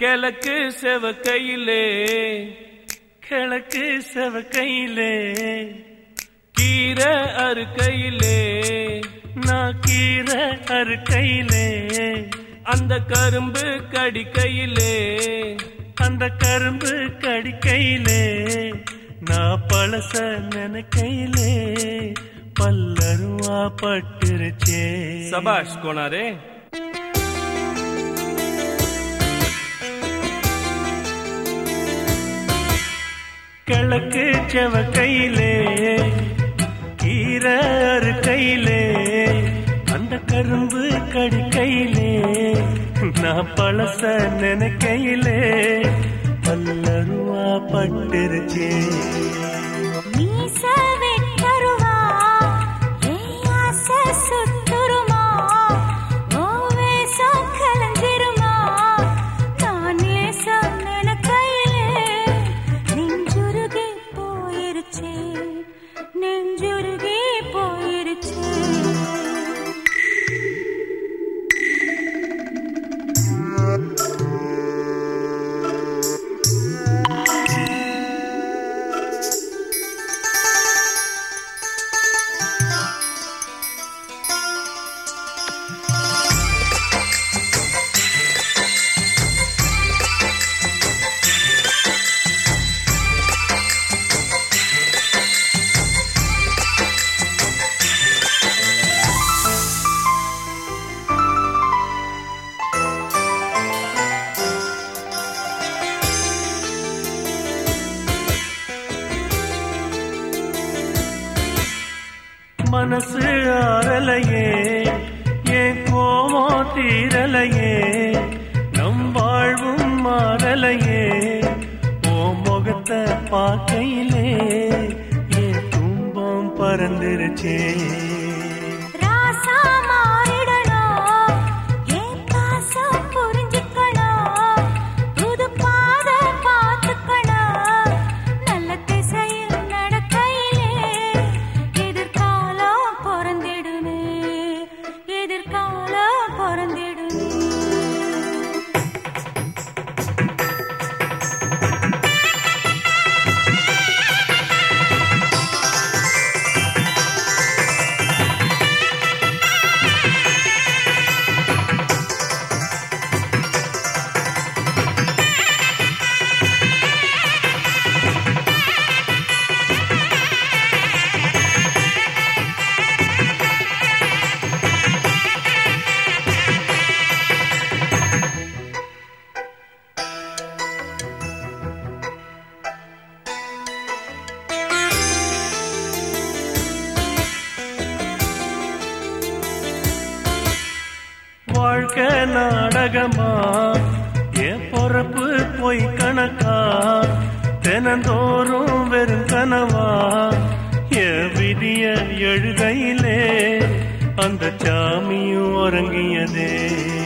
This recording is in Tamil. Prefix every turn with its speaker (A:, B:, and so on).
A: கிழக்கு செவக்கையிலே கிழக்கு செவக்கையிலே கீரை அறுக்கையிலே நான் கீரை அறுக்கையிலே அந்த கரும்பு கடிக்கையிலே அந்த கரும்பு கடிக்கையிலே நான் பழச நினைக்கையிலே பல்லருவா பட்டுருச்சே சபாஷ் கோனாரே கிழக்கு செவக்கையிலே கீரறு கையிலே அந்த கரும்பு கடிக்கையிலே நான் பழச நினைக்கையிலே பல்லருவா பட்டுருச்சே
B: மீச வெட்டருவா ஏய் ஆசை சுத்துருமா ஓ வேஷம் கலஞ்சிருமா நான் நேசம் நினைக்கையிலே நெஞ்சுருகி போயிருச்சே நெஞ்சுருகி போயிருச்சே
A: மனசு ஆறலையே என் கோமம் தீரலையே நம் வாழ்வும் மாறலையே ஓ முகத்தை பார்க்கையிலே என் துன்பம் பறந்துருச்சே
B: ராசா மாறிடணும் ஏன் பாசம் புரிஞ்சுக்கணும் புது பாத பார்த்துக்கணும் நல்ல திசையில் நடக்கையிலே எதிர்காலம் பிறந்திடுமே எதிர்காலம் பிறந்திடுமே
A: வாழ்க்கை நாடகமா என் பொறப்பு போய் கணக்கா தினந்தோறும் வெறும் கனவா என் விதிய எழுதையிலே அந்த சாமியும் உறங்கியதே